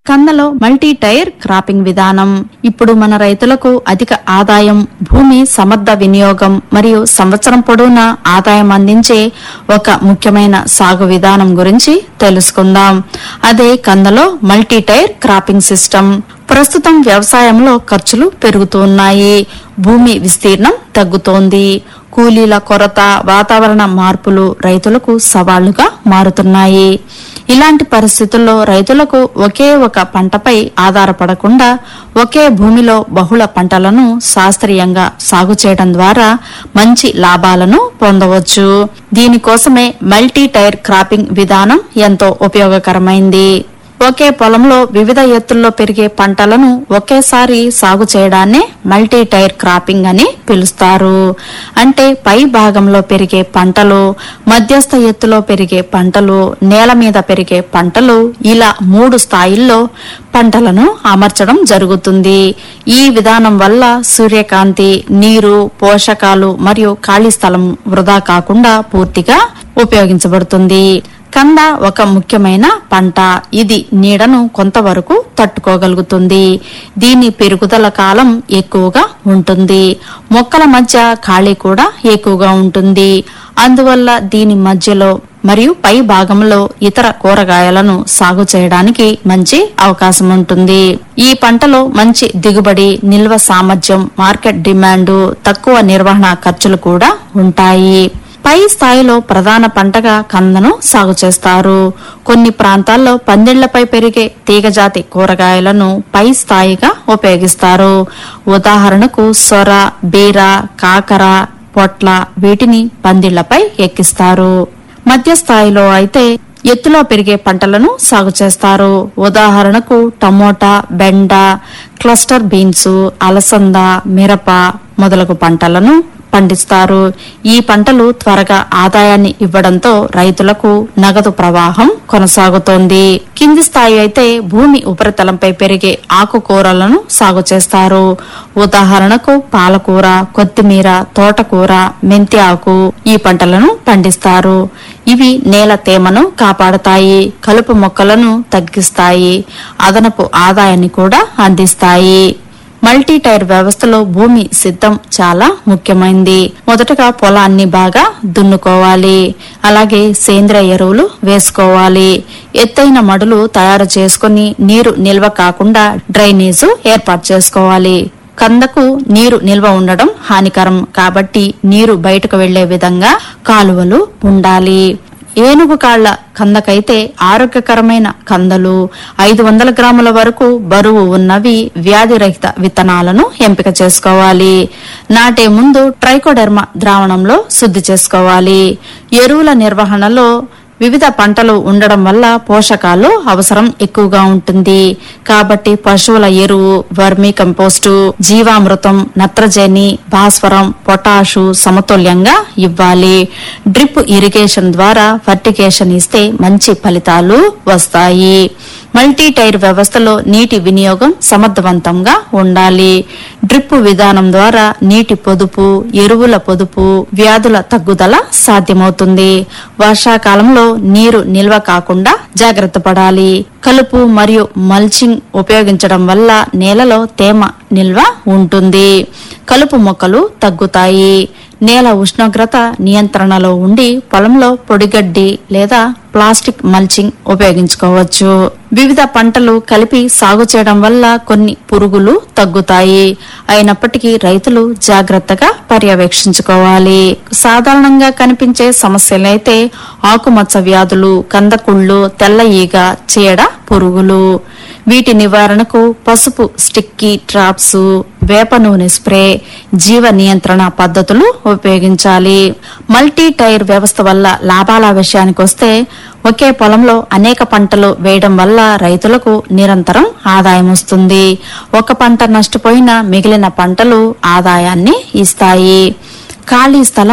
కందలో multi tier cropping విధానం ఇప్పుడు మన రైతులకు అధిక ఆదాయం భూమి సమర్థ వినియోగం మరియు సంవత్సరం పొడవునా ఆదాయం అందించే ఒక ముఖ్యమైన సాగు విధానం గురించి తెలుసుకుందాం అదే కందలో మల్టీ టైర్ క్రాపింగ్ సిస్టమ్ ప్రస్తుతం వ్యవసాయంలో ఖర్చులు పెరుగుతున్నాయి భూమి విస్తీర్ణం తగ్గుతోంది కూలీల కొరత వాతావరణ మార్పులు రైతులకు సవాళ్లుగా మారుతున్నాయి ఇలాంటి పరిస్థితుల్లో రైతులకు ఒకే ఒక పంటపై ఆధారపడకుండా ఒకే భూమిలో బహుళ పంటలను శాస్త్రీయంగా సాగు చేయడం ద్వారా మంచి లాభాలను పొందవచ్చు దీనికోసమే మల్టీ టైర్ క్రాపింగ్ విధానం ఎంతో ఉపయోగకరమైంది ఒకే పొలంలో వివిధ ఎత్తుల్లో పెరిగే పంటలను ఒకేసారి సాగు చేయడాన్నే మల్టీ టైర్ క్రాపింగ్ అని పిలుస్తారు అంటే పై భాగంలో పెరిగే పంటలు మధ్యస్థ ఎత్తులో పెరిగే పంటలు నేల మీద పెరిగే పంటలు ఇలా మూడు స్థాయిల్లో పంటలను అమర్చడం జరుగుతుంది ఈ విధానం వల్ల సూర్యకాంతి నీరు పోషకాలు మరియు ఖాళీ స్థలం వృధా కాకుండా పూర్తిగా ఉపయోగించబడుతుంది కంద ఒక ముఖ్యమైన పంట ఇది నీడను కొంతవరకు తట్టుకోగలుగుతుంది దీని పెరుగుదల కాలం ఎక్కువగా ఉంటుంది మొక్కల మధ్య ఖాళీ కూడా ఎక్కువగా ఉంటుంది అందువల్ల దీని మధ్యలో మరియు పై భాగంలో ఇతర కూరగాయలను సాగు చేయడానికి మంచి అవకాశం ఉంటుంది ఈ పంటలో మంచి దిగుబడి నిల్వ సామర్థ్యం మార్కెట్ డిమాండ్ తక్కువ నిర్వహణ ఖర్చులు కూడా ఉంటాయి పై స్థాయిలో ప్రధాన పంటగా కందను సాగు చేస్తారు కొన్ని ప్రాంతాల్లో పందిళ్లపై పెరిగే తీగజాతి కూరగాయలను పై స్థాయిగా ఉపయోగిస్తారు ఉదాహరణకు సొర బీర కాకర పొట్ల వీటిని పందిళ్లపై ఎక్కిస్తారు మధ్య స్థాయిలో అయితే ఎత్తులో పెరిగే పంటలను సాగు చేస్తారు ఉదాహరణకు టమోటా బెండ క్లస్టర్ బీన్స్ అలసంద మిరప మొదలగు పంటలను పండిస్తారు ఈ పంటలు త్వరగా ఆదాయాన్ని ఇవ్వడంతో రైతులకు నగదు ప్రవాహం కొనసాగుతోంది కింది స్థాయి అయితే భూమి ఉపరితలంపై పెరిగే ఆకుకూరలను సాగు చేస్తారు ఉదాహరణకు పాలకూర కొత్తిమీర తోటకూర మెంతి ఆకు ఈ పంటలను పండిస్తారు ఇవి నేల తేమను కాపాడతాయి కలుపు మొక్కలను తగ్గిస్తాయి అదనపు ఆదాయాన్ని కూడా అందిస్తాయి మల్టీ టైర్ వ్యవస్థలో భూమి సిద్ధం చాలా ముఖ్యమైనది మొదటగా పొలాన్ని బాగా దున్నుకోవాలి అలాగే సేంద్రియ ఎరువులు వేసుకోవాలి ఎత్తైన మడులు తయారు చేసుకుని నీరు నిల్వ కాకుండా డ్రైనేజు ఏర్పాటు చేసుకోవాలి కందకు నీరు నిల్వ ఉండడం హానికరం కాబట్టి నీరు బయటకు వెళ్లే విధంగా కాలువలు ఉండాలి ఏనుగు కాళ్ల కందకైతే ఆరోగ్యకరమైన కందలు ఐదు వందల గ్రాముల వరకు బరువు ఉన్నవి వ్యాధిరహిత విత్తనాలను ఎంపిక చేసుకోవాలి నాటే ముందు ట్రైకోడెర్మా ద్రావణంలో శుద్ధి చేసుకోవాలి ఎరువుల నిర్వహణలో వివిధ పంటలు ఉండడం వల్ల పోషకాలు అవసరం ఎక్కువగా ఉంటుంది కాబట్టి పశువుల ఎరువు వర్మీ కంపోస్టు జీవామృతం నత్రజని భాస్వరం పొటాషు సమతుల్యంగా ఇవ్వాలి డ్రిప్ ఇరిగేషన్ ద్వారా ఫర్టిగేషన్ ఇస్తే మంచి ఫలితాలు వస్తాయి మల్టీ టైర్ వ్యవస్థలో నీటి వినియోగం సమర్థవంతంగా ఉండాలి డ్రిప్ విధానం ద్వారా నీటి పొదుపు ఎరువుల పొదుపు వ్యాధుల తగ్గుదల సాధ్యమవుతుంది వర్షాకాలంలో నీరు నిల్వ కాకుండా జాగ్రత్త పడాలి కలుపు మరియు మల్చింగ్ ఉపయోగించడం వల్ల నేలలో తేమ నిల్వ ఉంటుంది కలుపు మొక్కలు తగ్గుతాయి నేల ఉష్ణోగ్రత నియంత్రణలో ఉండి పొలంలో పొడిగడ్డి లేదా ప్లాస్టిక్ మల్చింగ్ ఉపయోగించుకోవచ్చు వివిధ పంటలు కలిపి సాగు చేయడం వల్ల కొన్ని పురుగులు తగ్గుతాయి అయినప్పటికీ రైతులు జాగ్రత్తగా పర్యవేక్షించుకోవాలి సాధారణంగా కనిపించే సమస్యలైతే ఆకుమచ్చ వ్యాధులు కందకుళ్ళు తెల్ల ఈగ చీడ పురుగులు వీటి నివారణకు పసుపు స్టిక్కీ ట్రాప్స్ వేప నూనె స్ప్రే జీవ నియంత్రణ పద్ధతులు ఉపయోగించాలి మల్టీ టైర్ వ్యవస్థ వల్ల లాభాల విషయానికి వస్తే ఒకే పొలంలో అనేక పంటలు వేయడం వల్ల రైతులకు నిరంతరం ఆదాయం వస్తుంది ఒక పంట నష్టపోయినా మిగిలిన పంటలు ఆదాయాన్ని ఇస్తాయి ఖాళీ స్థలం